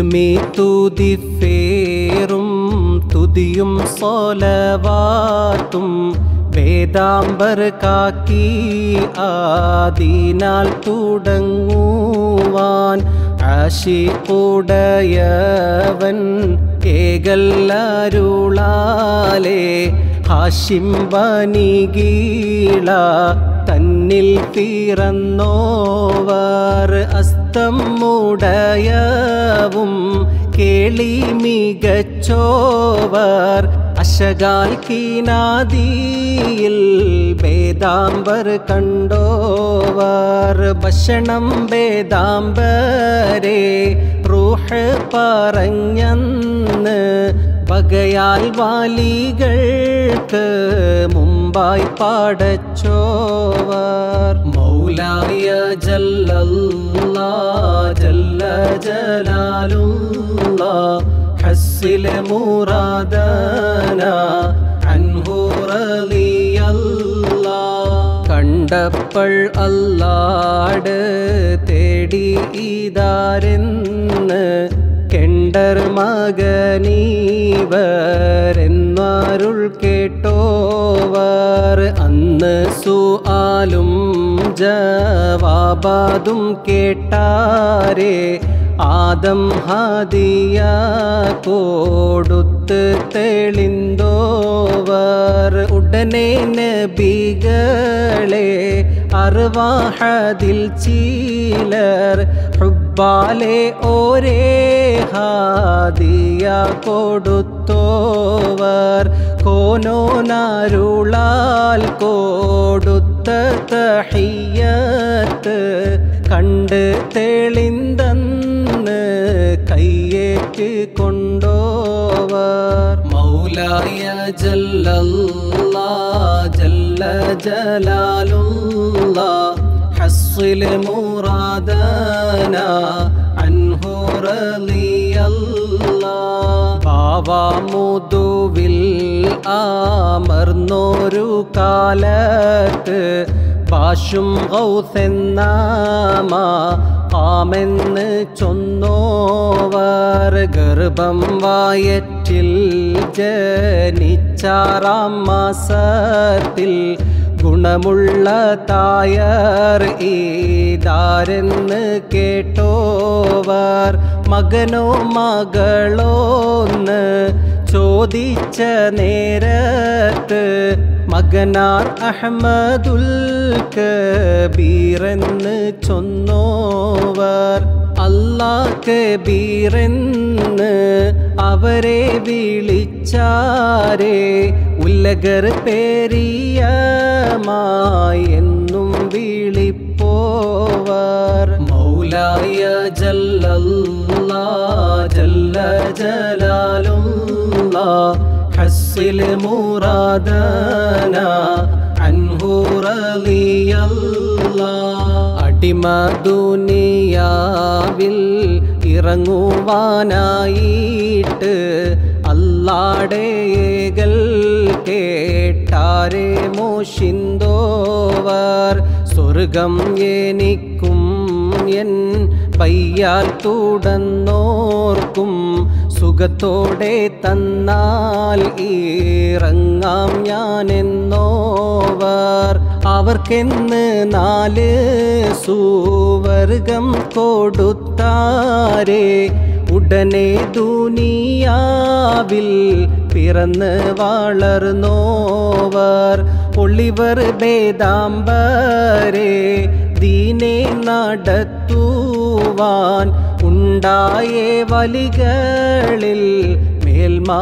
ഇതുമീ തുതിഫേറും തുതിയും സോലവാത്തും വേദാംബർ കാക്കി ആദീനാൽ തുടങ്ങുവാൻ ആശിക്കുടയവൻ ഏകല്ലരുളാലേ ഹാഷിം ബനികീള തന്നിൽ പിറന്നോവർ അസ്തം മുടയവും കേളി മികച്ചോവർ അശകാൽ കീനാദിയിൽ വേദാംബർ കണ്ടോവർ ഭക്ഷണം വേദാംബരെ റൂഹ് പറഞ്ഞന്ന് വകയാൽ വാലികൾക്ക് മുമ്പായി പാടച്ചോവർ മൗലായ ജല്ലല്ലാ ജല്ല ജലാലുള്ള ഹസ്സിൽ മുറാദന അൻഹു റളിയല്ലാ കണ്ടപ്പോൾ അല്ലാട് തേടി ഇതാരെന്ന് കെണ്ടർ മകനീവരെന്നാരുൾ കേട്ടോവർ അന്ന് സുആലും ജവാബാതും കേട്ടാരേ ആദം ഹദിയ കൊടുത്ത് തെളിന്തോവർ ഉടനെ നബികളെ അർവാഹതിൽ ചീലർ ഹുബാലെ ഓരേ ഹാദിയ കൊടുത്തോവർ കോനോനരുളാൽ കൊടുത്ത തഹിയത്ത് കണ്ട് തെളിന്തന്ന് കയ്യേറ്റ് കൊണ്ടോവർ മൗലായ ജല്ലല്ലാ ജല്ല ജലാലുള്ള حصل مرادنا عنه رضي الله ബാവാ മുതുവിൽ ആമർന്നൊരു കാലത്ത് പാശും ഗൗസെന്നാമ ആമെന്ന് ചൊന്നോവർ ഗർഭം വായറ്റിൽ ജനിച്ചാറാം മാസത്തിൽ ഗുണമുള്ള തായർ ഈതാരെന്ന് കേട്ടോവർ മകനോ മകളോന്ന് ചോദിച്ച നേരത്ത് മകനാർ അഹമ്മദുൽ കബീറെന്ന് ചൊന്നോവർ അല്ലാ കബീറെന്ന് അവരെ വിളിച്ചാരേ ഉല്ലഗർ പേരിയമായി എന്നും വിളിപ്പോവർ മൗലായ ജല്ലല്ലാ ജല്ല ജലാലുള്ള ഹസ്സിൽ മുറാദന അൻഹു റളിയല്ലാ അടിമ ദുനിയാവിൽ ഇറങ്ങുവാനായിട്ട് അല്ലാടേകൽ കേട്ടാരെ മോഷിന്തോവർ സ്വർഗം എനിക്കും എൻ പയ്യാൽ തുടന്നോർക്കും സുഖത്തോടെ തന്നാൽ ഇറങ്ങാം ഞാനെന്നോവർ അവർക്കെന്ന് നാല് സുവർഗം കൊടുത്താരേ ഉടനെ ദുനിയാവിൽ പിറന്ന് വളർന്നോവർ ഒളിവർ ഭേദാംബരെ ദീനെ നടത്തുവാൻ ഉണ്ടായേ വലികളിൽ മേൽമ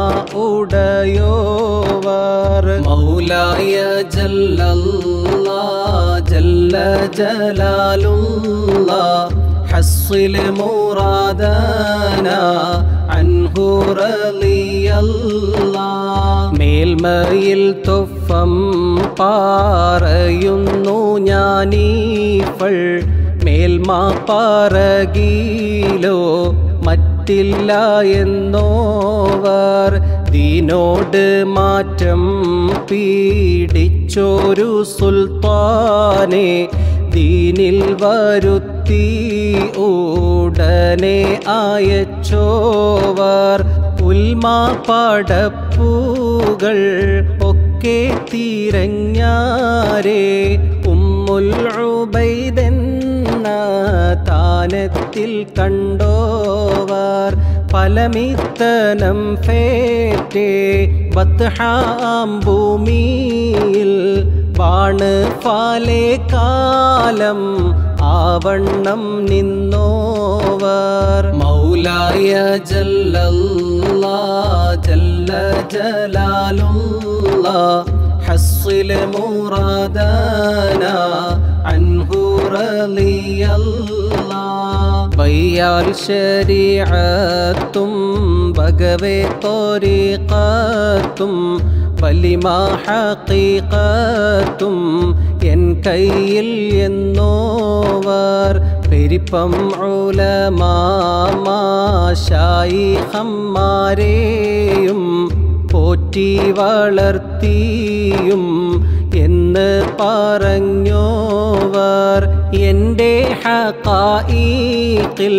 ഉടയോവർ മൗലായ ജല്ലല്ലാ ജല്ല ജലാലുള്ള حصل مرادنا عنه رضي الله മേൽമയിൽ തൊഫം പാറയുന്നു ഞാനീഫൾ മേൽമ പറകിലോ മറ്റില്ല എന്നോവർ ദീനോട് മാറ്റം പീഡിച്ചൊരു സുൽത്താനെ ദീനിൽ വരുത്തി ഉടനെ അയച്ചോവർ വിളിച്ചോവർ ഉൽമാ പടപ്പൂകൾ ഒക്കെ തിരഞ്ഞാരേ ഉമ്മുൽ ഉബൈദെന്ന താനത്തിൽ കണ്ടോവർ പലമിത്തനം ഫേറ്റേ ബത്ഹാം ഭൂമിയിൽ വാണ് പാലേ കാലം ആവണ്ണം നിന്നോവർ മൗലായ ജല്ലല്ലാ ജല്ല ജലാലുള്ള حصل مرادنا عنه رضي الله ബയ്യാൽ ശരീഅത്തും ബഗവേ തോരീഖത്തും വലിമ ഹഖീഖത്തും എൻ കയ്യിൽ എന്നോവർ പെരിപ്പം ഉലമാശായിഹന്മാരെയും പോറ്റി വളർത്തിയും എന്ന് പറഞ്ഞോവർ എൻ്റെ ഹക്കായിക്കിൽ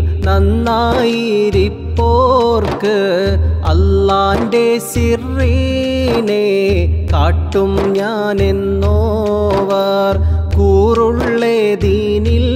നന്നായിരിപ്പോർക്ക് അള്ളാൻ്റെ സിറീനെ കാട്ടും ഞാൻ എന്നോവർ കൂറുള്ളേദീനിൽ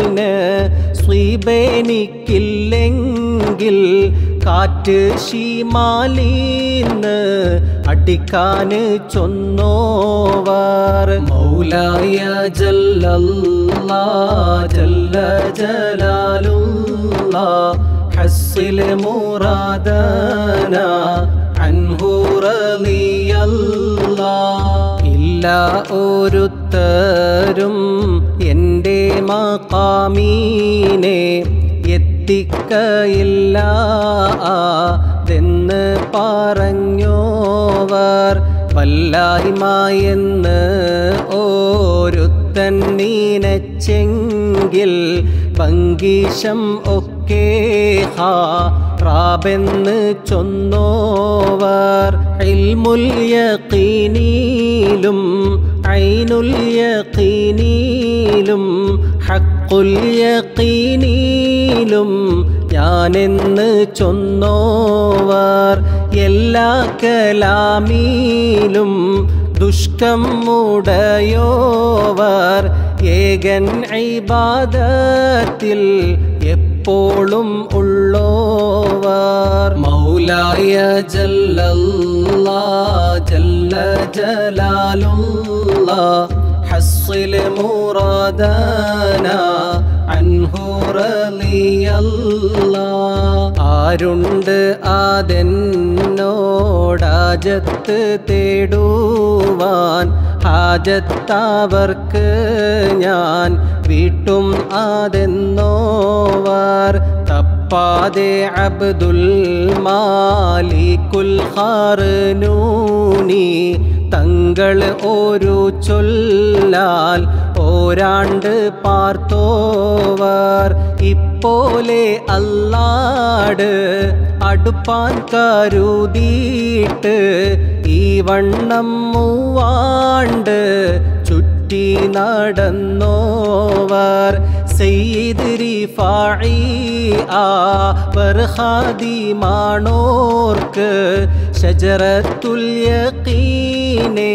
സ്വീബേനിക്കില്ലെങ്കിൽ കാറ്റ് ഷീമാലീന്ന് അടിക്കാന് ചൊന്നോവർ മൗലായ ജല്ലല്ലാ ജല്ല ജലാലുല്ലാ ഹസ്സിൽ മുറാദന അൻഹു റളിയല്ലാ ഇല്ല ഒരുത്തരും എൻ്റെ മക്കാമീനെ എത്തിക്കയില്ല അതെന്ന് പറഞ്ഞോവർ വല്ലായ്മയെന്ന് ഓരുത്തൻ നീനച്ചെങ്കിൽ പങ്കീശം ഒക്കെ ഹാ റാബെന്ന് ചൊന്നോവർ ഇൽമുൽ യഖീനീലും ഐനുൽ യഖീനീലും ഹക്കുൽ യഖീനീലും ഞാനെന്ന് ചൊന്നോവർ എല്ലാ കലാമീലും ദുഷ്കം മുടയോവർ ഏകൻ ഐബാദത്തിൽ എപ്പോഴും ഉള്ളോവർ മൗലായ ജല്ലല്ലാ ജല്ല ജലാലുള്ള حصل مرادنا عنه رضي الله ആരുണ്ട് ആതെന്നോടാജത്ത് തേടുവാൻ ഹാജത്തവർക്ക് ഞാൻ വീട്ടും ആതെന്നോവർ തപ്പാതെ അബ്ദുൽ മാലിക്കുൽ ഖാർനൂനി തങ്ങൾ ഒരു ചൊല്ലാൽ ഓരാണ്ട് പാർത്തോവർ ഇപ്പോലെ അല്ലാട് അടുപ്പാൻ കരുതിയിട്ട് ഈ വണ്ണം മൂവാണ്ട് ചുറ്റി നടന്നോവർ സെയ്ദ് റിഫായി അവർ ഹാദിമാണോർക്ക് ഷജറത്തുൽ യഖീനെ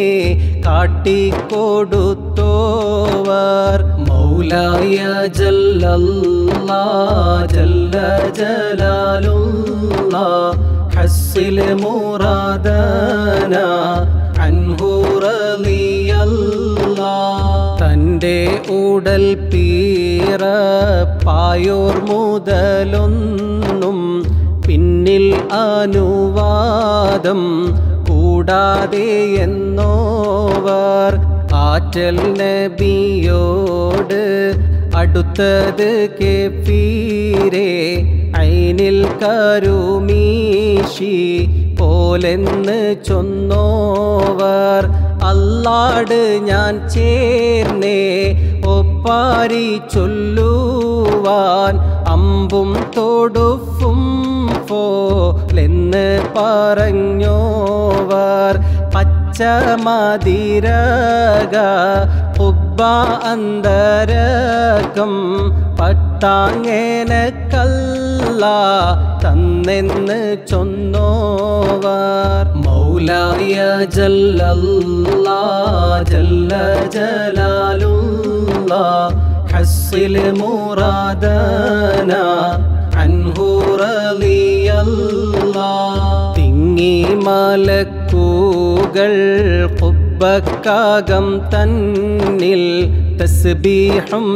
കാട്ടിക്കൊടുത്തോവർ മൗലായ ജല്ലല്ലാ ജല്ല ജലാലുല്ലാ ഹസ്സിൽ മുറാദന അൻഹു റളിയല്ലാ തൻ്റെ ഉടൽ പീറപ്പായോർ മുതലൊന്നും പിന്നിൽ അനുവാദം കൂടാതെ എന്നോവർ ആറ്റൽ നബിയോട് അടുത്തത് കേപ്പീരേ ഐനിൽ കരുമീശി പോലെന്ന് ചൊന്നോവർ അല്ലാട് ഞാൻ ചേർന്നേ ഒപ്പാരി ചൊല്ലുവാൻ അമ്പും തൊടുഫും പോലെന്ന് പറഞ്ഞോവർ പച്ച മതിരക ഉബ്ബ അന്തരകം പട്ടാങ്ങേന കല്ല തന്നെന്ന് ചൊന്നോവർ മൗലായ ജല്ലല്ലാ ജല്ല ജലാലുല്ലാ حصل مرادنا عنه رضي الله തിങ്ങി മലക്കൂകൾ കുബ്ബക്കാകം തന്നിൽ തസ്ബീഹും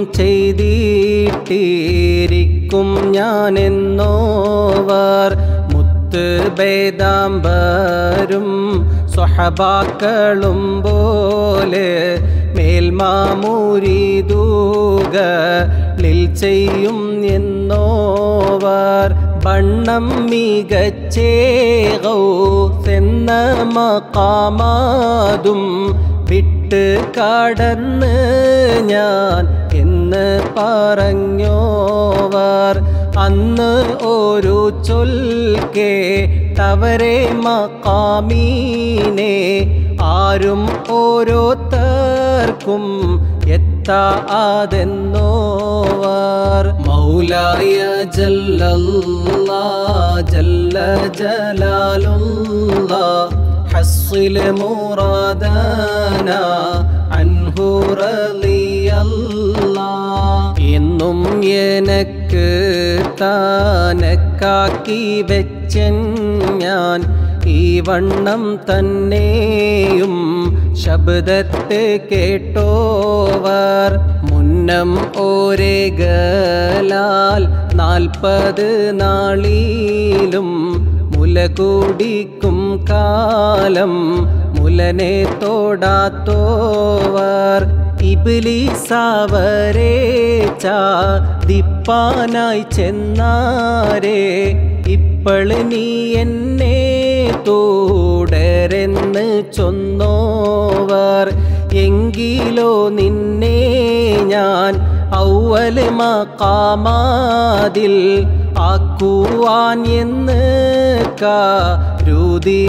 ചെയ്തിട്ടിരിക്കും ഞാനെന്നോവർ മുത്ത് ബേദാംബരും സ്വഹബാക്കളും പോലെ മേൽമാമൂരിതൂകളിൽ ചെയ്യും എന്നോവർ വണ്ണം മികച്ചേകൗ എന്ന മക്കാമാതും വിട്ട് കടന്ന് ഞാൻ എന്ന് പറഞ്ഞോവർ അന്ന് ഒരു ചൊൽക്കേ തവരെ മക്കാമീനെ ആരും ഓരോരുത്തർക്കും എത്താതെന്നോവർ മൗലായ ജല്ലല്ലാ ജല്ല ജലാലുല്ലാ حصل مرادنا عنه رضي الله എന്നും എനക്ക് താനക്കാക്കി വെച്ചൻ ഞാൻ ഈ വണ്ണം തന്നെയും ശബ്ദത്തെ കേട്ടോവർ മുന്നം ഓരേകലാൽ നാൽപ്പത് നാളിലും മുല കുടിക്കും കാലം മുലനെ തോടാത്തോവർ ഇബിലിസാവരെ ചാദിപ്പാനായി ചെന്നാരേ ഇപ്പോൾ നീ എന്നെ തുടരെന്ന് ചൊന്നോവർ എങ്കിലോ നിന്നെ ഞാൻ ഔവൽ മക്കാമാതിൽ ആക്കുവാൻ എന്ന് കരുതി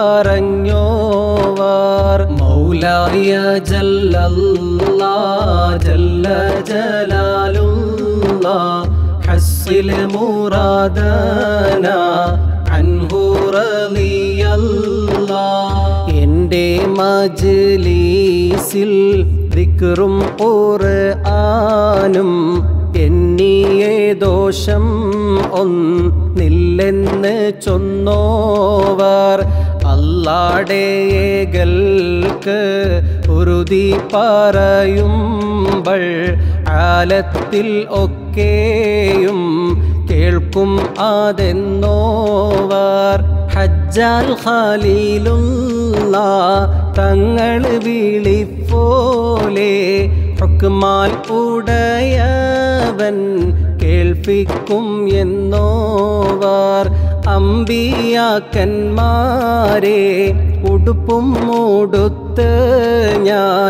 പറഞ്ഞോവർ മൗലായ ജല്ലല്ലാ ജല്ല ജലാലുല്ലാ حصل مرادنا عنه رضي الله എൻ്റെ മജ്ലീസിൽ ദിക്റും ഖുർആനും എന്നിയെ ദോഷം ഒന്നില്ലെന്ന് ചൊന്നോവർ അല്ലാടേകൾക്ക് ഉറുതി പറയുമ്പോൾ ആലത്തിൽ ഒക്കെയും കേൾക്കും അതെന്നോവർ ഹജ്ജാൽ ഖലീലുള്ള തങ്ങൾ വിളിപ്പോലെ ഹുക്മാൽ ഉടയവൻ കേൾപ്പിക്കും എന്നോവർ അമ്പിയാക്കന്മാരെ ഉടുപ്പും മൂടുത്ത് ഞാൻ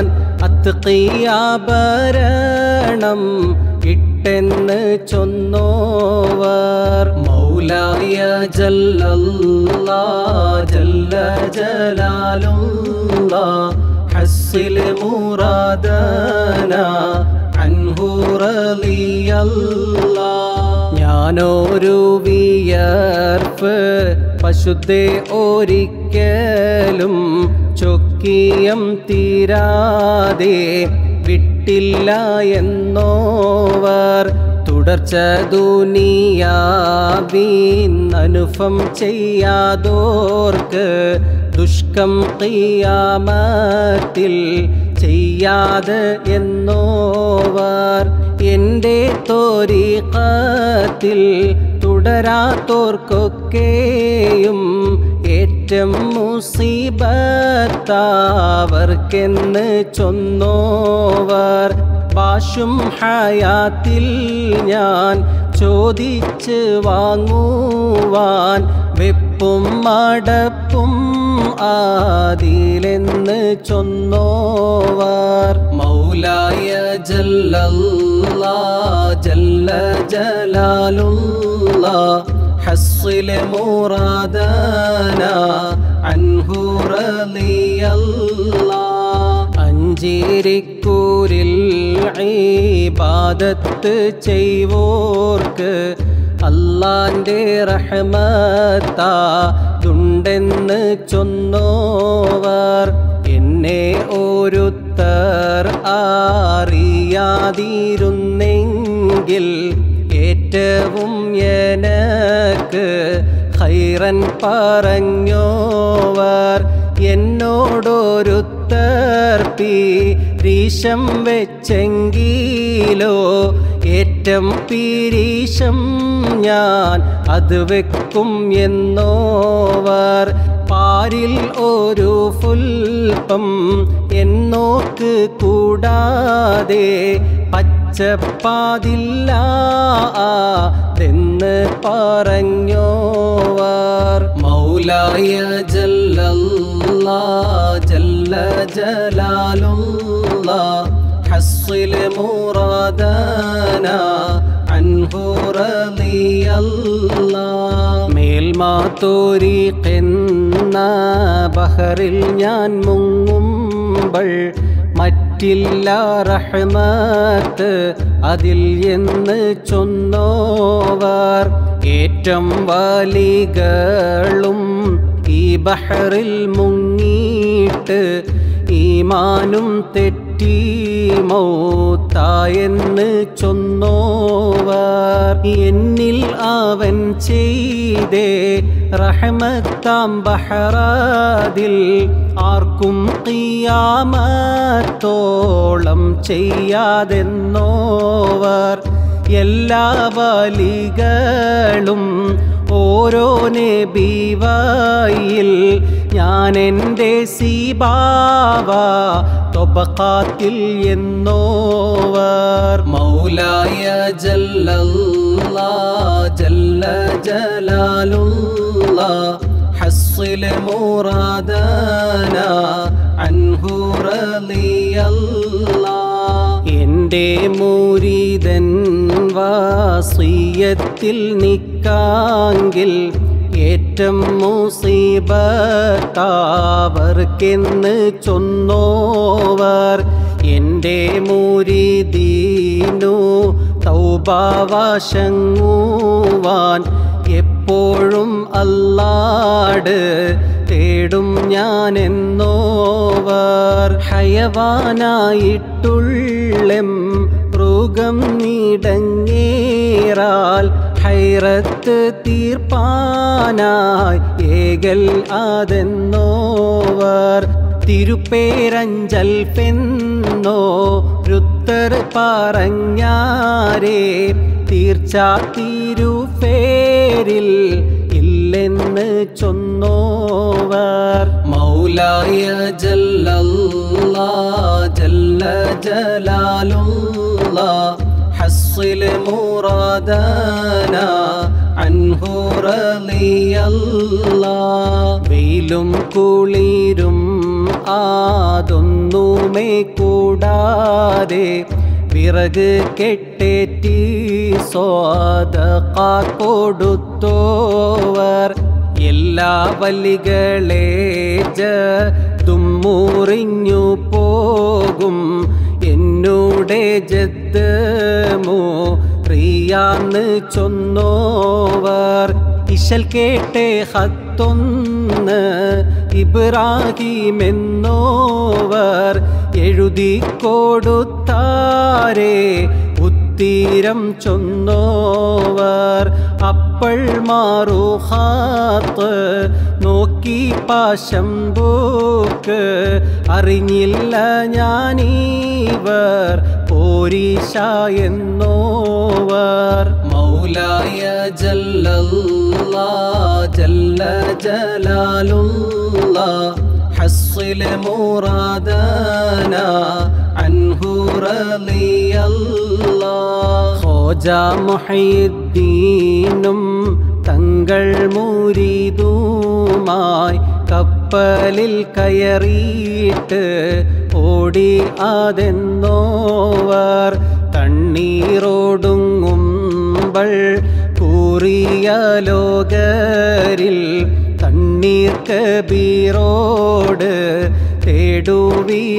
അത്കീയാഭരണം ഇട്ടെന്ന് ചൊന്നോവർ മൗലായ ജല്ലല്ലാ ജല്ല ജലാലുല്ലാ حصل مرادنا عنه رضي الله ഞാനൊരു വിയർപ്പ് പശുദ്ധെ ഒരിക്കലും ചൊക്കിയം തീരാതെ വിട്ടില്ല എന്നോവർ തുടർച്ച ദുനിയാവീന്നനുഭം ചെയ്യാതോർക്ക് ദുഷ്കം കിയാമത്തിൽ ചെയ്യാതെ എന്നോവർ എൻ്റെ തോരീക്കത്തിൽ തുടരാത്തോർക്കൊക്കെയും ഏറ്റം മുസീബത്താവർക്കെന്ന് ചൊന്നോവർ പാശും ഹയാത്തിൽ ഞാൻ ചോദിച്ച് വാങ്ങുവാൻ വെപ്പും മടപ്പും ആദിലെന്ന് ചൊന്നോവർ മൗലായ ജല്ലല്ലാ ജല്ല ജലാലുല്ലാ حصل مرادنا عنه رضي الله അഞ്ചിരിക്കൂരിൽ ഈബാദത്ത് ചെയ്വോർക്ക് അള്ളാന്റെ റഹ്മത്താതുണ്ടെന്ന് ചൊന്നോവർ എന്നെ ഒരുത്തർ അറിയാതിരുന്നെങ്കിൽ ഏറ്റവും എനക്ക് ഹൈറൻ പറഞ്ഞോവർ എന്നോടൊരുത്തർ പീരീശം വെച്ചെങ്കിലോ ഏറ്റം പീരീശം ഞാൻ അത് വെക്കും എന്നോവർ പാരിൽ ഒരു ഫുൽപ്പം എന്നോക്ക് കൂടാതെ പച്ചപ്പാതില്ല എന്ന് പറഞ്ഞോവർ മൗലായ ജല്ലല്ലാ ജല്ല ജലാലുള്ള حصل مرادنا عنه رضي الله മേൽമാത്തോരീക്കെന്ന ബഹറിൽ ഞാൻ മുങ്ങുമ്പോൾ മറ്റില്ല റഹ്മത്ത് അതിൽ എന്ന് ചൊന്നോവർ ഏറ്റം വലികളും ഈ ബഹറിൽ മുങ്ങിയിട്ട് ഈമാനും തെറ്റി മൗത്തായെന്ന് ചൊന്നോവർ എന്നിൽ അവൻ ചെയ്തേ റഹ്മത്താം ബഹറാദിൽ ആർക്കും കിയാമത്തോളം ചെയ്യാതെന്നോവർ എല്ലാ വലികളും ഓരോ നബിവായിൽ ഞാൻ എൻ്റെ സീബാവ തൊബക്കാത്തിൽ എന്നോവർ മൗലായ ജല്ലല്ലാ ജല്ല ജലാലുള്ള حصل مرادنا عنه رضي الله എൻ്റെ മൂരിതൻ വാസിയത്തിൽ നിക്കാങ്കിൽ ഏറ്റം മുസീബത്താവർക്കെന്ന് ചൊന്നോവർ എൻ്റെ മൂരിദീനു തൗബാവാശങ്ങുവാൻ എപ്പോഴും അല്ലാട് തേടും ഞാൻ എന്നോവർ ഹയവാനായിട്ടുള്ളെം മൃഗം നീടങ്ങേറാൽ ഹൈറത്ത് തീർപ്പാനായി ഏകൽ അതെന്നോവർ തിരുപ്പേരഞ്ചൽ പെന്നോ രുത്തർ പറഞ്ഞാരേ തീർച്ച തിരുഫേരിൽ ഇല്ലെന്ന് ചൊന്നോവർ മൗലായ ജല്ലല്ലാ ജല്ല ജലാലുള്ള حصل مرادنا عنه رضي الله വെയിലും കുളിരും ആതൊന്നുമേ കൂടാതെ വിറക് കെട്ടേറ്റി സ്വാദക്ക കൊടുത്തോവർ എല്ലാ വലികളെ തുമ്മുറിഞ്ഞു പോകും എന്നോടെ ജത്ത് റിയാന്ന് ചൊന്നോവർ ഇശൽ കേട്ടേ ഹത്തൊന്ന് ഇബ്രാഹിമെന്നോവർ എഴുതി കൊടുത്താരേ ഉത്തീരം ചൊന്നോവർ അപ്പൾ മാറുഹാത്ത് നോക്കി പാശംബൂക്ക് അറിഞ്ഞില്ല ഞാനീവർ പോരീശ എന്നോവർ മൗലായ ജല്ലല്ലാ ജല്ല ജലാലുള്ള حصل مرادنا عنه رضي الله ഖോജ മുഹീദ്ദീനും തങ്ങൾ മുരീതുമായി കപ്പലിൽ കയറിയിട്ട് ഓടി അതെന്നോവർ തണ്ണീറോടുങ്ങുമ്പൾ കൂറിയ ലോകരിൽ തണ്ണീർ കബീറോട്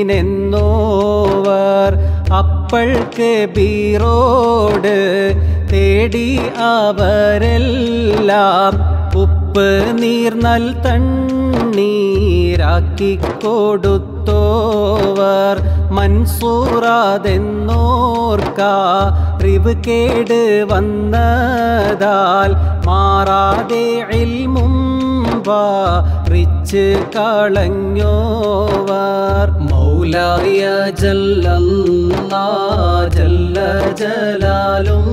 തേടുവിനെന്നോവർ അപ്പൾ കബീറോട് തേടി അവരെല്ലാം ഉപ്പ് നീർന്നൽ തണ്ണീരാക്കി കൊടുത്തോവർ മൻസൂറാതെന്നോർക്കാറിവ് കേട് വന്നതാൽ മാറാതെ ഇൽമും റിച്ച് കളഞ്ഞോവർ മൗലായ ജല്ലല്ലാ ജല്ല ജലാലും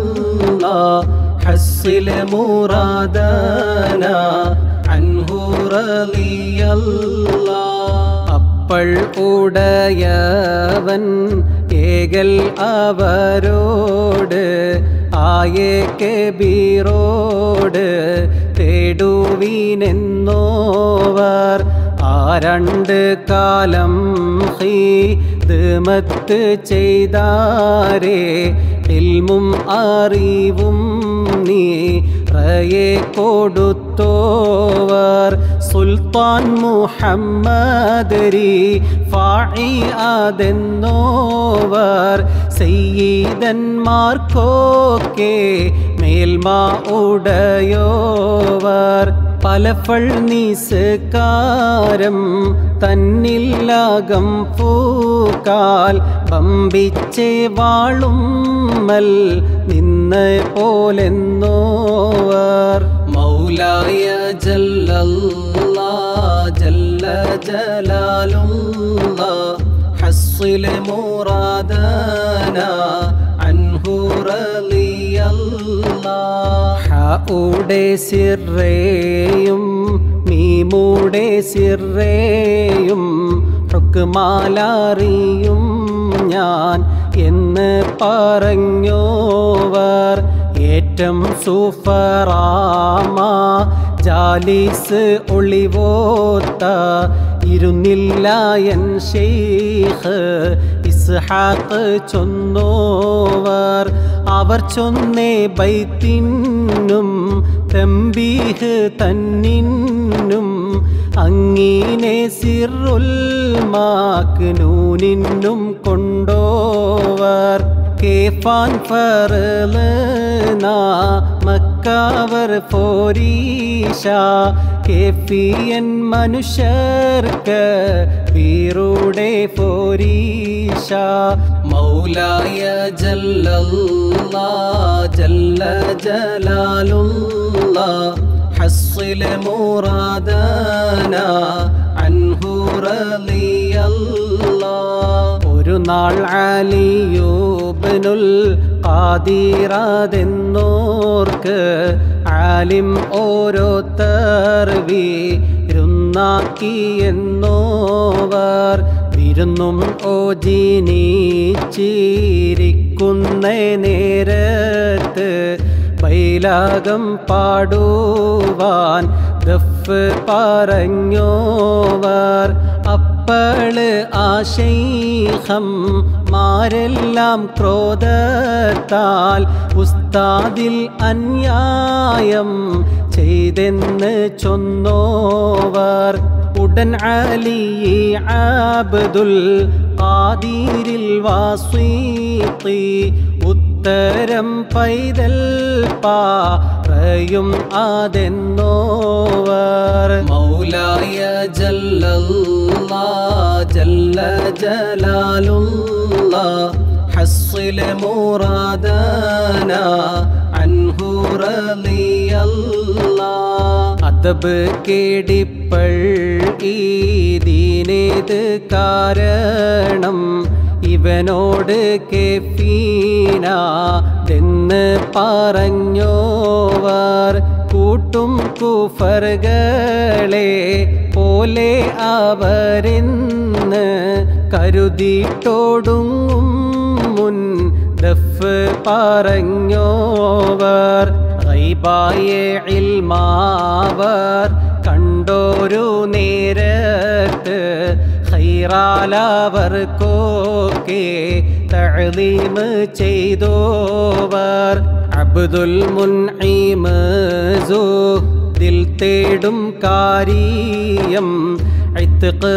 حصل مرادنا عنه رضي الله അപ്പോൾ ഉടയവൻ ഏകൽ അവരോട് ആയേ കബീറോട് തേടുവീനെന്നോവർ ആ രണ്ട് കാലം ഹിദ്മത്ത് ചെയ്താരേ ഇൽമും അറിവും നീ റയെ കൊടുത്തോവർ സുൽത്താൻ മുഹമ്മദരി ഫായി അതെന്നോവർ സയ്യീദന്മാർക്കോക്കെ മേൽമ ഉടയോവർ പലഫൾ നിസ്കാരം തന്നില്ലാകം പൂക്കാൽ പമ്പിച്ചേ വാളുമ്മൽ നിന്ന് പോലെന്നോവർ മൗലായ ജല്ലല്ലാ ജല്ല ജലാലുള്ള حصل مرادنا عنه رضي الله ഹായുടെ സിറേയും മീമൂടെ സിറേയും ഹുക്കുമാലറിയും ഞാൻ എന്ന് പറഞ്ഞോവർ ഏറ്റം സൂഫറാമ ജാലിസ് ഒളിവോത്ത ഇരുന്നില്ല എൻ ഷെയ്ഖ് ഇസ്ഹാഖ് ചൊന്നോവർ അവർ ചൊന്നേ ബൈത്തിനും തമ്പീഹ് തന്നിനും അങ്ങീനെ സിറുൽ മാക്നൂനിനും കൊണ്ടോവർ കേഫാൻ ഫറലന മക്കാവർ ഫോരീഷ കേഫിയൻ മനുഷ്യർക്ക് വീറുടെ ഫോരീഷ മൗലായ ജല്ലല്ലാ ജല്ല ജലാലുള്ള حصل مرادنا عنه رضي الله ഒരു നാൾ ആലിയൂബനുൽ ഖാദിറാതെന്നോർക്ക് ആലിം ഓരോരുത്തർ വീരുന്നാക്കി എന്നോവർ വിരുന്നും ഓജിനീച്ചിരിക്കുന്ന നേരത്ത് ബൈലാകം പാടുവാൻ ദഫ് പറഞ്ഞോവർ അപ്പള് ആശൈഹം മാരെല്ലാം ക്രോധത്താൽ ഉസ്താദിൽ അന്യായം ചെയ്തെന്ന് ചൊന്നോവർ ഉടൻ അലി ആബദുൽ ഖാദിരിൽ വാസീത്തി ഉത്തരം പൈതൽ പാറയും അതെന്നോവർ മൗലായ ജല്ലല്ലാ ജല്ല ജലാലുള്ള حصل مرادنا عنه رضي الله അദബ് കേടിപ്പൾ ഈ ദീനേത് കാരണം ഇവനോട് കേഫീനാതെന്ന് പറഞ്ഞോവർ കൂട്ടും കുഫറുകളെ പോലെ അവരെന്ന് കരുതിയിട്ടോടുങ്ങും മുൻ ദഫ് പറഞ്ഞോവർ ഗൈബായ ഇൽമാവർ കണ്ടോരു നേരത്ത് ഖൈറാലവർക്കോക്കെ തഴലീം ചെയ്തോവർ അബ്ദുൽ മുൻഇമ് ദിൽ തേടും കാരിയം ഇത്ഖ്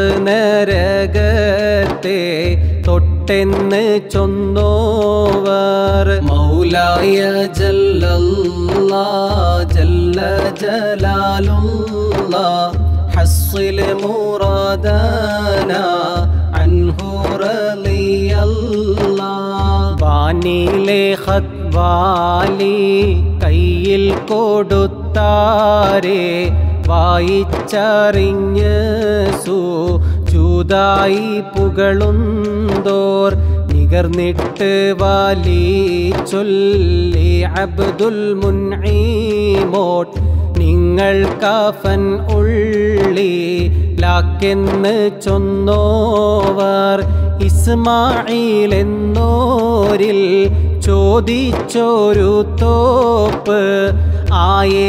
നരകത്തെ തൊട്ടെന്ന് ചൊന്നോവർ മൗല مولاي جل الله جل جلال الله حصل مرادنا عنه رضي الله വാനിലെ ഖത്വാലി കയ്യിൽ കൊടുത്താരെ വായിച്ചറിഞ്ഞ് സു ചൂതായി പുകളുന്തോർ നികർന്നിട്ട് വാലി ചൊല്ലി അബ്ദുൽ മുൻഈമോട്ട് നിങ്ങൾ കഫൻ ഉള്ളി ലാക്കെന്ന് ചൊന്നോവർ ഇസ്മായിൽ എന്നോരിൽ ചോദിച്ചൊരു തോപ്പ് ആയേ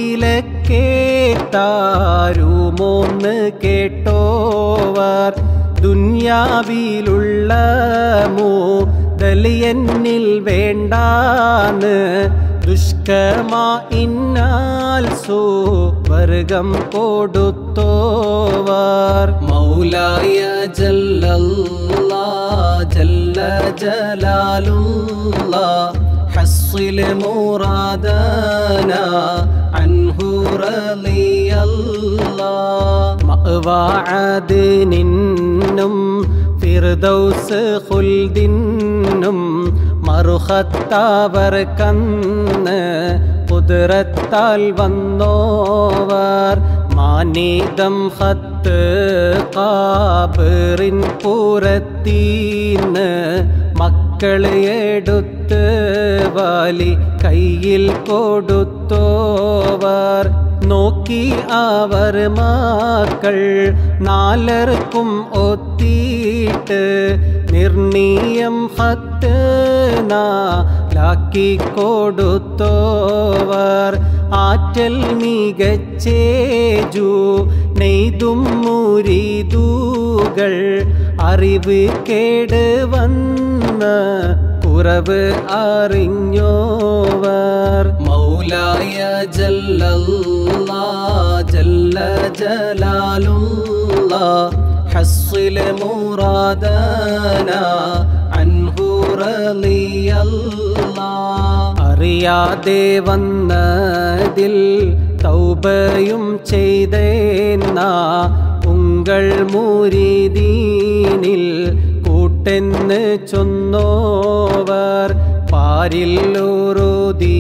വിലക്കേത്താരുമോന്ന് കേട്ടോവർ ദുന്യാവിലുള്ള മൂതലിയന്നിൽ വേണ്ടാന്ന് ദുഷ്കമാ ഇന്നാൽ സുവർഗം കൊടുത്തോവർ മൗലായ ജല്ലല്ലാ ജല്ല ജലാലുള്ള حصل مرادنا عنه رضي الله മഅവാഅദിനും ഫിർദൗസ് ഖുൽദിനും മറുഹത്തവർ കന്ന് കുതിരത്താൽ വന്നോവർ മാനീതം ഹത്ത് കാബറിൻ പുറത്തീന്ന് മക്കളെ എടുത്ത് വലി കയ്യിൽ കൊടുത്തോവർ നോക്കി അവർ മക്കൾ നാലർക്കും ഒത്തിയിട്ട് നിർണീയം ഹത്ത് നാലാക്കി കൊടുത്തോവർ ആറ്റൽ മികച്ചേജു നെയ്തും മുരിതൂകൾ അറിവ് കേട് വന്ന കുറവ് അറിഞ്ഞോവർ മൗലായ ജല്ലല്ലാ ജല്ല ജലാലുള്ള حصل مرادنا عنه رضي الله അറിയാതെ വന്നതിൽ തൗബയും ചെയ്തേന്ന ഉങ്കൾ മുരിദീനിൽ കൂട്ടെന്ന് ചൊന്നോവർ പാരിൽ ഒരു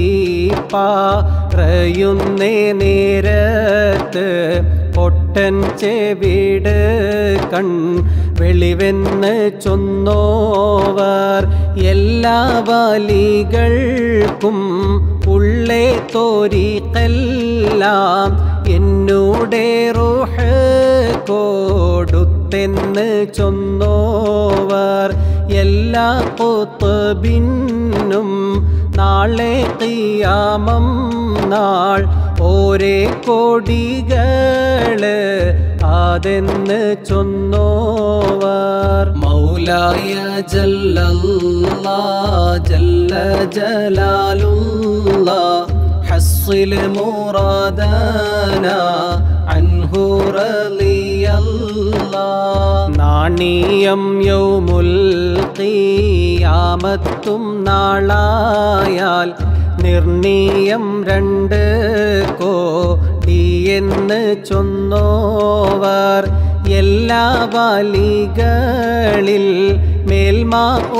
ദീപാറയുന്നേ നേരത്ത് പൊട്ടൻ ചെവിട് കൺ വെളിവെന്ന് ചൊന്നോവർ എല്ലാ വലികൾക്കും ഉള്ളേ തോരിക്കെല്ലാം എന്നൂടെ റൂഹ് കൊടുത്തെന്ന് ചൊന്നോവർ എല്ലാ കൊത്തബിന്നും നാളെ കിയാമം നാൾ ഓരേ കോടികള് അതെന്ന് ചൊന്നോവർ മൗലായ ജല്ലല്ലാ ജല്ല ജലാലുള്ള حصل مرادنا عنه رضي الله നാണിയം യൗമുൽ ഖിയാമത്തും നാളായാൽ നിർണീയം രണ്ട് കോടിയെന്ന് ചൊന്നോവർ എല്ലാ വലികളിൽ മേൽമ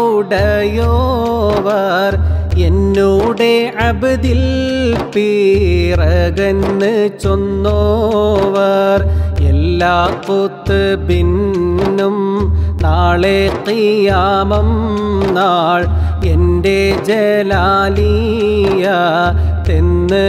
ഉടയോവർ എന്നൂടെ അബദിൽ പീറകന്ന് ചൊന്നോവർ എല്ലാ കുത്ത് ഭിന്നും നാളെ കിയാമം നാൾ എൻ്റെ ജലാലിയ തെന്ന്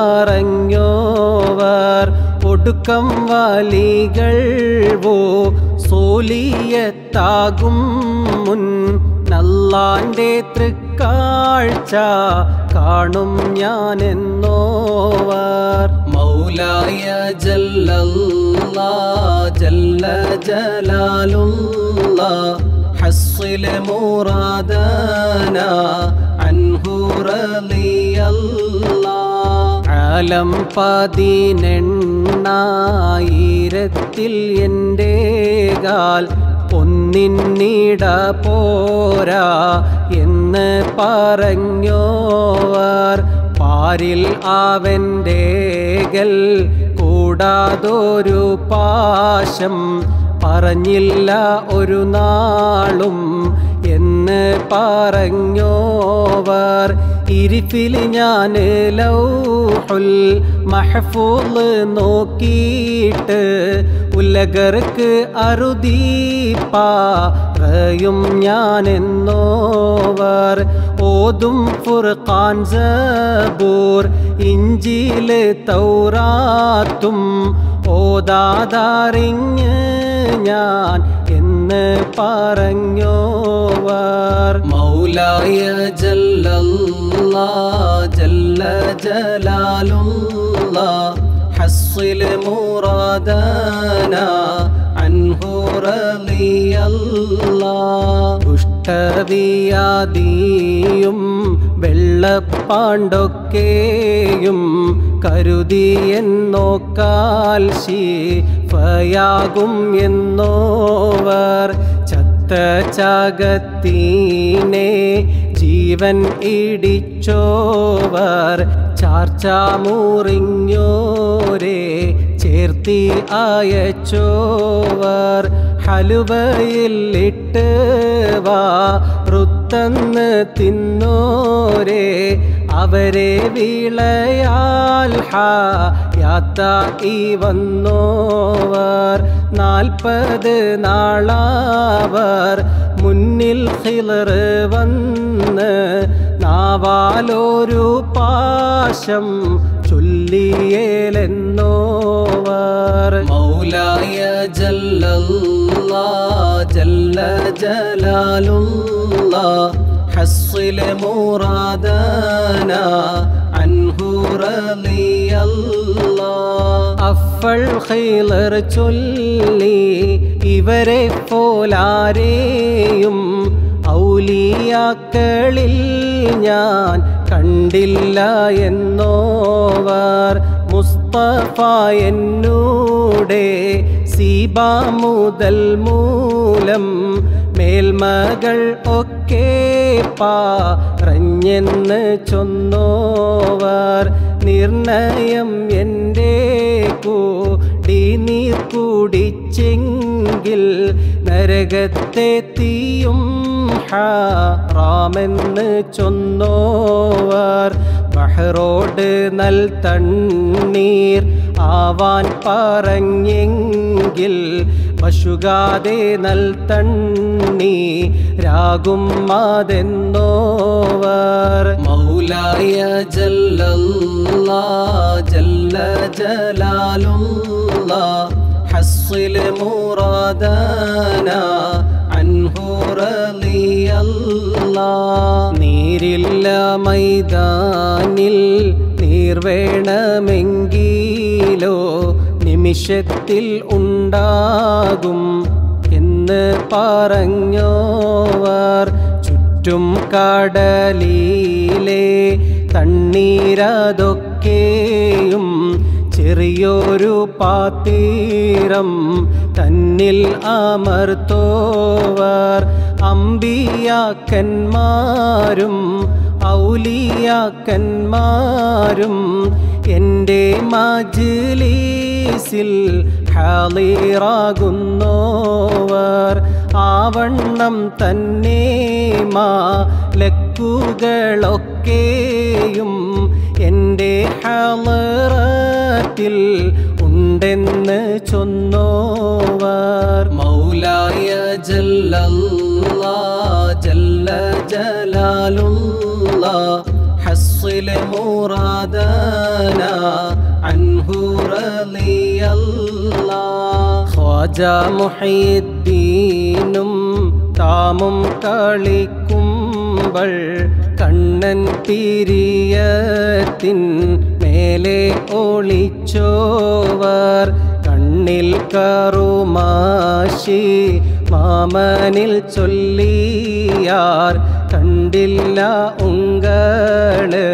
പറഞ്ഞോവർ ഒടുക്കം വലികൾ വോ സോലിയത്താകും മുൻ നല്ലാൻ്റെ തൃക്കാഴ്ച കാണും ഞാൻ എന്നോവർ മൗലായ ജല്ലല്ലാ ജല്ല ജലാലുള്ള حصل مرادنا عنه رضي الله ആലം പതിനെണ്ണായിരത്തിൽ എൻ്റെ കാൽ ഒന്നിന്നിട പോരാ എന്ന് പറഞ്ഞോവർ പാരിൽ അവൻ്റെകൾ കൂടാതൊരു പാശം പറഞ്ഞില്ല ഒരു നാളും എന്ന് പറഞ്ഞോവർ ഇരിഫിൽ ഞാൻ ലൗഹുൽ മഹഫൂള് നോക്കിയിട്ട് ഉലകർക്ക് അറുദീപ്പാറയും ഞാൻ എന്നോവർ ഓതും ഫുർഖാൻ സബൂർ ഇഞ്ചില് തൗറാത്തും ഓതാതാറിഞ്ഞ് ഞാൻ എന്ന് പറഞ്ഞോവർ മൗലായ ജല്ലല്ലാ ജല്ല ജലാലുള്ള حصل مرادنا عنه رضي الله ദുഷ്ടവിയാദിയും വെള്ളപ്പാണ്ടൊക്കെയും കരുതി എന്നോക്കാൽ ശിഫയാകും എന്നോവർ ചത്ത ചാകത്തീനെ ജീവൻ ഇടിച്ചോവർ ചാർച്ച മുറിഞ്ഞോരേ ചേർത്തി അയച്ചോവർ ഹലുവയിലിട്ട് വാ റുത്തന്ന് തിന്നോരേ അവരെ വിളയാൽ യാത്തായി വന്നോവർ നാൽപ്പത് നാളാവർ മുന്നിൽ ഹിലർ വന്ന് നാവാലൊരു പാശം ചൊല്ലിയേലെന്നോവർ മൗലായ ജല്ലല്ലാ ജല്ല ജലാലുള്ള حصل مرادنا عنه رضي الله അഫൾ ഖൈലർ ചൊല്ലി ഇവരെ പോലാരെയും ഔലിയാക്കളിൽ ഞാൻ കണ്ടില്ല എന്നോവർ മുസ്തഫ എന്നൂടെ സീബ മുതൽ മൂലം മേൽമകൾ ഒക്കെ പറഞ്ഞെന്ന് ചൊന്നോവർ നിർണയം എൻ്റെ കൂടി നീർ കുടിച്ചെങ്കിൽ നരകത്തെ തീയും ഹാറാമെന്ന് ചൊന്നോവർ ബഹ്റോഡ് നൽ തണ്ണീർ ആവാൻ പറഞ്ഞെങ്കിൽ പശുകാതെ നൽ തണ്ണി രാകും അതെന്നോവർ മൗലായ ജല്ലല്ലാ ജല്ല ജലാലുള്ള حصل مرادنا عنه رضي الله നീരില്ല മൈതാനിൽ നീർ വേണമെങ്കിലോ നിമിഷത്തിൽ ഉണ്ടാകും എന്ന് പറഞ്ഞോവർ ചുറ്റും കടലിലെ തണ്ണീരതൊക്കെയും ചെറിയൊരു പാത്തീരം തന്നിൽ അമർത്തോവർ അമ്പിയാക്കന്മാരും ഔലിയാക്കന്മാരും എൻ്റെ മജ്ലീസിൽ ഹാളിറാകുന്നോവർ ആവണ്ണം തന്നെ മാലക്കുകളൊക്കെയും എൻ്റെ ഹളറത്തിൽ ഉണ്ടെന്ന് ചൊന്നോവർ മൗലായ ജല്ലല്ലാ ജല്ല ജലാലുള്ള حصل مرادنا عنه رضي الله ഖ്വാജ മുഹീദ്ദീനും താമും കളിക്കുമ്പോൾ കണ്ണൻ പിരിയത്തിൻ മേലെ ഒളിച്ചോവർ കണ്ണിൽ കറുമാശി മാമനിൽ ചൊല്ലിയാർ കണ്ടില്ല ഉങ്കള്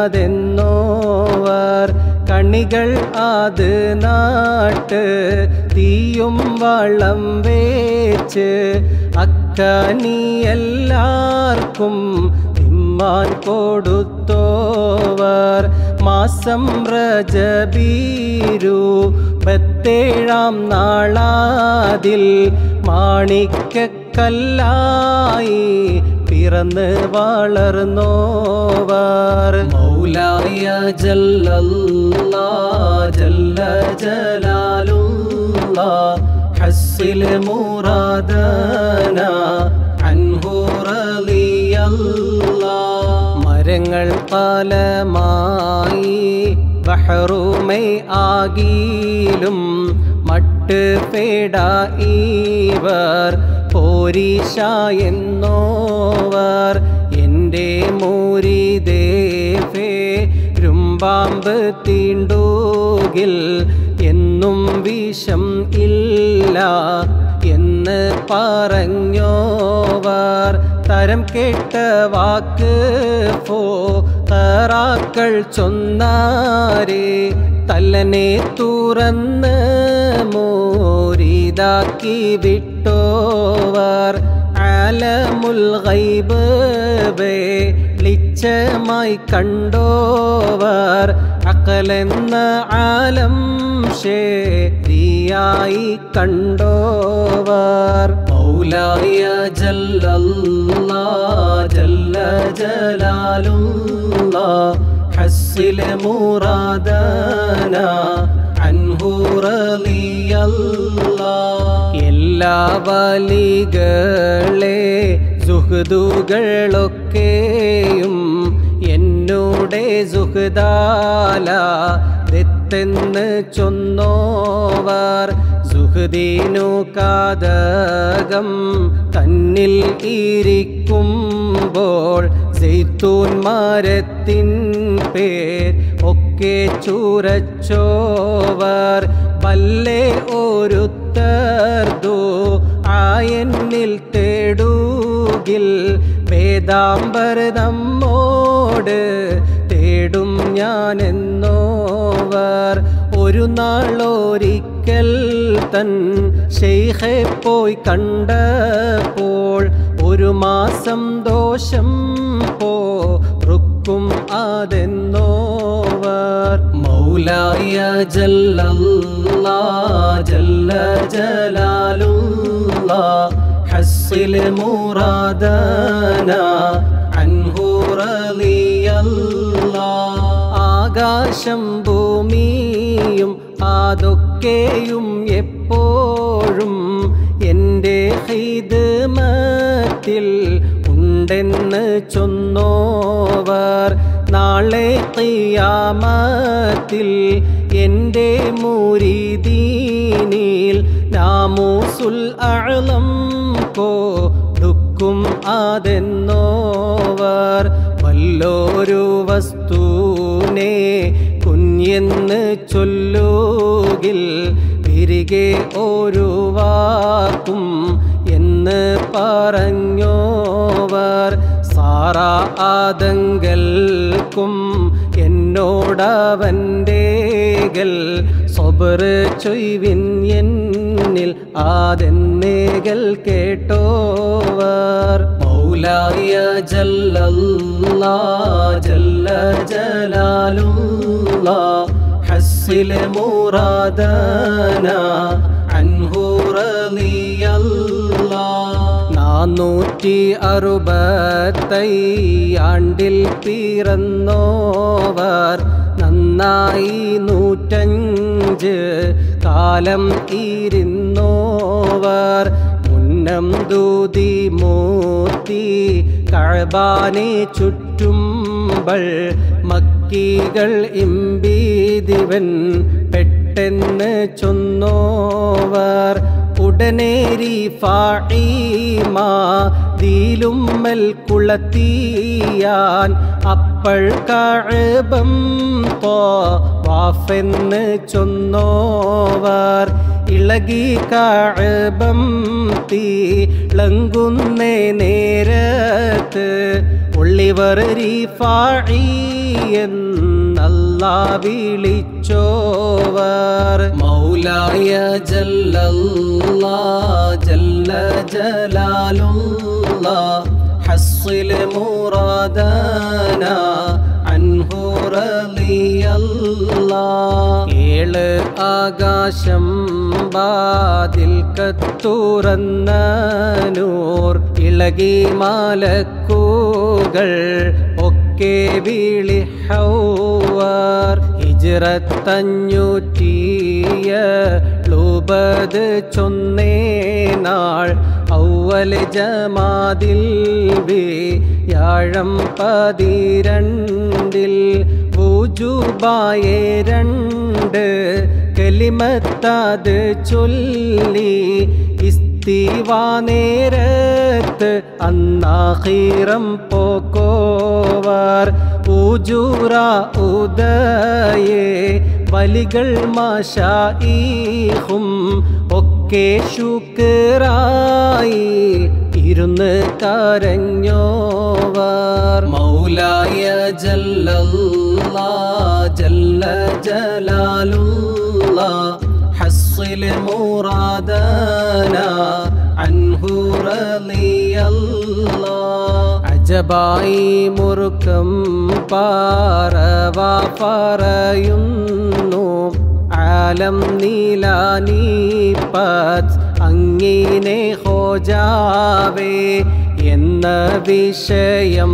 വരുവീനാതെന്നോവർ കണികൾ അത് നാട്ട് തീയും വളം വേച്ച് അക്കനി എല്ലാവർക്കും തിമ്മാൻ കൊടുത്തോവർ മാസം റജബീരു പത്തേഴാം നാളാതിൽ മാണിക്കല്ലായി പിറന്ന് വളർന്നോവർ മൗലായ ജല്ലല്ലാ ജല്ല ജലാലുല്ലാ حصل مرادنا عنه رضي الله മരങ്ങൾ പലമായി ബഹറുമൈ ആകിലും മട്ട് പേട ഇവർ പോരീഷ എന്നോവർ എൻ്റെ മൂരിദേവേ രുമ്പാമ്പ് തീണ്ടൂകിൽ എന്നും വിഷം ഇല്ല എന്ന് പറഞ്ഞോവർ തരം കേട്ട വാക്ക് പോ തറാക്കൾ ചൊന്നാരേ തല്ലനെ തുറന്ന് മോരിതാക്കി വിട്ടോവർ ആലമുൽ ഗൈബ് വെളിച്ചമായി കണ്ടോവർ അക്കലെന്ന ആലം ശരിയായി കണ്ടോവർ മൗലായ ജല്ലല്ലാ ജല്ല ജലാലുല്ലാ حصل مرادنا عنه رضي الله എല്ലാ വലികളെ സുഹൃതുകളൊക്കെയും എന്നോടെ സുഹൃദാല ദത്തെന്ന് ചൊന്നോവർ സുഹൃദീനു കാതകം തന്നിൽ ഇരിക്കുമ്പോൾ സെയ്ത്തൂൻ മരത്തിൻ പേർ ഒക്കെ ചൂരച്ചോവർ വല്ലേ ഒരുത്തർദോ ആയെന്നിൽ തേടൂകിൽ വേദാംബർ നമ്മോട് തേടും ഞാനെന്നോവർ ഒരു നാളൊരിക്കൽ തൻ ഷെയ്ഖെ പോയി കണ്ടപ്പോൾ ഒരു മാസം ദോഷം പോ റുക്കും അതെന്നോവർ മൗലായ ജല്ലല്ലാ ജല്ല ജലാലുല്ലാ حصل مرادنا عنه رضي الله ആകാശം ഭൂമിയും അതൊക്കെയും എപ്പോഴും എൻ്റെ ഹിദ്മത്തിൽ ഉണ്ടെന്ന് ചൊന്നോവർ നാളെ ഖിയാമത്തിൽ എൻ്റെ മുരീദീനിൽ നാമൂസുൽ അളം കൊടുക്കും അതെന്നോവർ വല്ലോരു വസ്തുനെ കുഞ്ഞെന്ന് ചൊല്ലുകിൽ തിരികെ ഒരു വാക്കും എന്ന് പറഞ്ഞോവർ സാറ ആദങ്കൽക്കും എന്നോടവൻ്റെകൾ സ്വബർ ചൊയ്വിൻ എന്നിൽ ആതെന്നേകൾ കേട്ടോവർ മൗലായ ജല്ലല്ലാ ജല്ല ജലാലുല്ലാ حصل مرادنا عنه رضي الله നാനൂറ്റി അറുപത്തയ്യാണ്ടിൽ പിറന്നോവർ നന്നായി നൂറ്റഞ്ച് കാലം ഇരുന്നോവർ മുന്നം ദൂതി മൂർത്തി കഴബാനെ ചുറ്റുമ്പൾ മക്കികൾ ഇമ്പീതിവൻ പെട്ടെന്ന് ചൊന്നോവർ ഉടനേരി ഫായിമാ ദീലുമ്മൽ കുളത്തിയാൻ അപ്പോൾ കഴബം തോ വാഫെന്ന് ചൊന്നോവർ ഇളകി കഴബം തീളങ്കുന്നേ നേരത്ത് ഒള്ളിവർ രീഫാഴി എന്നല്ല അല്ലാ വിളിച്ചോവർ മൗലായ ജല്ലല്ലാ ജല്ല ജലാലുള്ള حصل مرادنا عنه رضي الله ഏഴ് ആകാശം ബാതിൽ കത്തുറന്ന നൂർ ഇളകി മാലക്കൂകൾ ഒക്കെ വിളി ഹൗവർ ഹിജ്റത്തഞ്ഞൂറ്റിയ ലുബത് ചൊന്നേ നാൾ ഔവൽ ജമാതിൽ വ്യാഴം പതിരണ്ടിൽ പൂജുബായെ രണ്ട് കലിമത്തത് ചൊല്ലി ഇസ്തിവാ നേരത്ത് അന്നാഹീറം പോക്കോവർ ഊജൂറ ഉദയേ വലികൾ മാഷായിഹും ഒക്കെ ശുക്രായി ഇരുന്ന് കരഞ്ഞോവർ മൗലായ ജല്ലല്ലാ ജല്ല ജലാലുള്ള حصل مرادنا عنه رضي الله അജബായി മുറുക്കം പാറവ പറയുന്നു ആലം നീലാനീപത് അങ്ങിനെ ഹോജാവേ എന്ന വിഷയം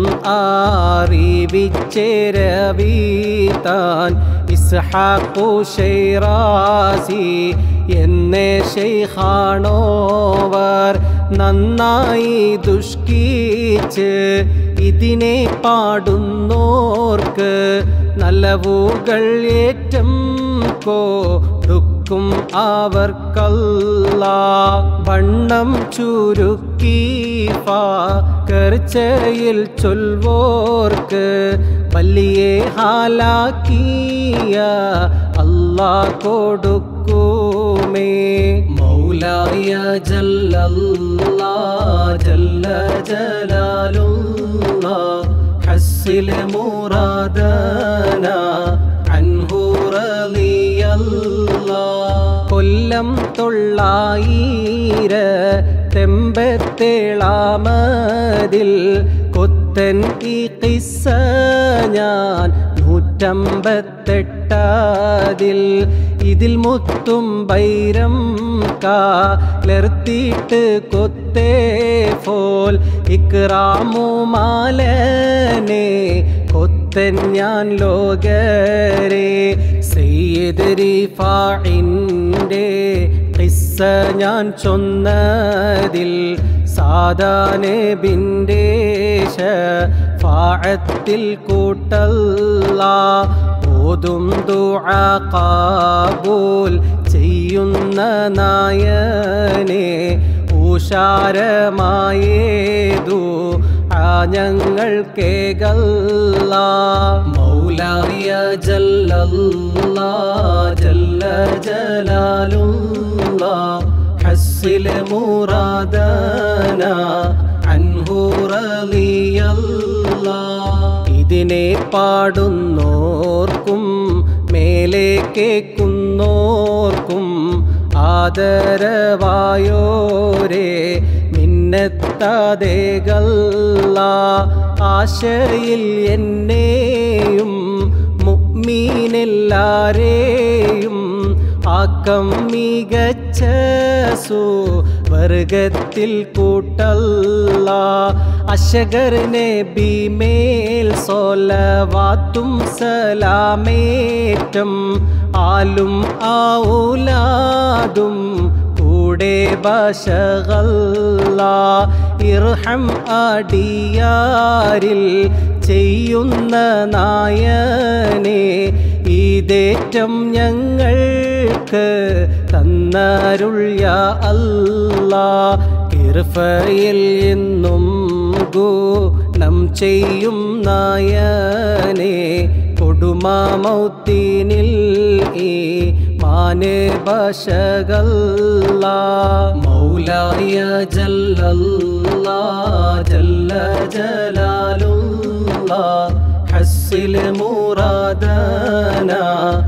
അറിവിച്ചേരവീതാൻ ഇസ്ഹാഖു ഷൈറാസി എന്നെ ഷെയ്ഖാണോവർ നന്നായി ദുഷ്കീച്ച് ഇതിനെ പാടുന്നോർക്ക് നല്ലവുകൾ ഏറ്റം കൊടുക്കും അവർക്കല്ല വണ്ണം ചുരുക്കി കർച്ചയിൽ ചൊൽവോർക്ക് വലിയ ഹാലാക്കിയ അല്ലാ കൊടുക്കുമേ മൗലായ ജല്ലല്ലാ ജല്ല ജലാലുള്ള حصل مرادنا عنه رضي الله കൊല്ലം തൊള്ളായിര തെമ്പത്തേളാമതിൽ കൊത്തൻ ഈ കിസ്സ ഞാൻ നൂറ്റമ്പത്തെട്ടാതിൽ ഇതിൽ മുത്തും ബൈരം കാലർത്തിയിട്ട് കൊത്തേ ഫോൽ ഇക്രാമു മാലനെ കൊത്തൻ ഞാൻ ലോകരെ സയ്യിദ് റിഫാഇൻ്റെ കിസ്സ ഞാൻ ചൊന്നതിൽ സാധാനബിൻ്റെ ഫാഴത്തിൽ കൂട്ടല്ല ഓതും ദുആ കാബൂൽ ചെയ്യുന്ന നായനെ ഉഷാരമായേതു ആ ഞങ്ങൾ കേകല്ല മൗലായ ജല്ലല്ലാ ജല്ല ജലാലുള്ള حصل مرادنا عنه رضي الله ഇതിനെ പാടുന്നോർക്കും മേലെ കേക്കുന്നോർക്കും ആദരവായോരേ മിന്നത്തതേകല്ല ആശയിൽ എന്നെയും മുഗ്മീനെല്ലാരെയും ആക്കം മികച്ച സുവർഗത്തിൽ കൂട്ടല്ല അശകർ നബി മേൽ സോലവാത്തും സലാമേറ്റം ആലും ആവുലാതും കൂടെ ബശകല്ല ഇർഹം അടിയാരിൽ ചെയ്യുന്ന നായനെ ഇതേറ്റം ഞങ്ങൾക്ക് തന്നരുള്യ അല്ലാ കിർഫയിൽ എന്നും ഗുണം ചെയ്യും നായനെ കൊടുമാമൗത്തിനിൽ ഈ മാന് ബശകല്ല മൗലായ ജല്ലല്ലാ ജല്ല ജലാലുള്ള حس حصل مرادنا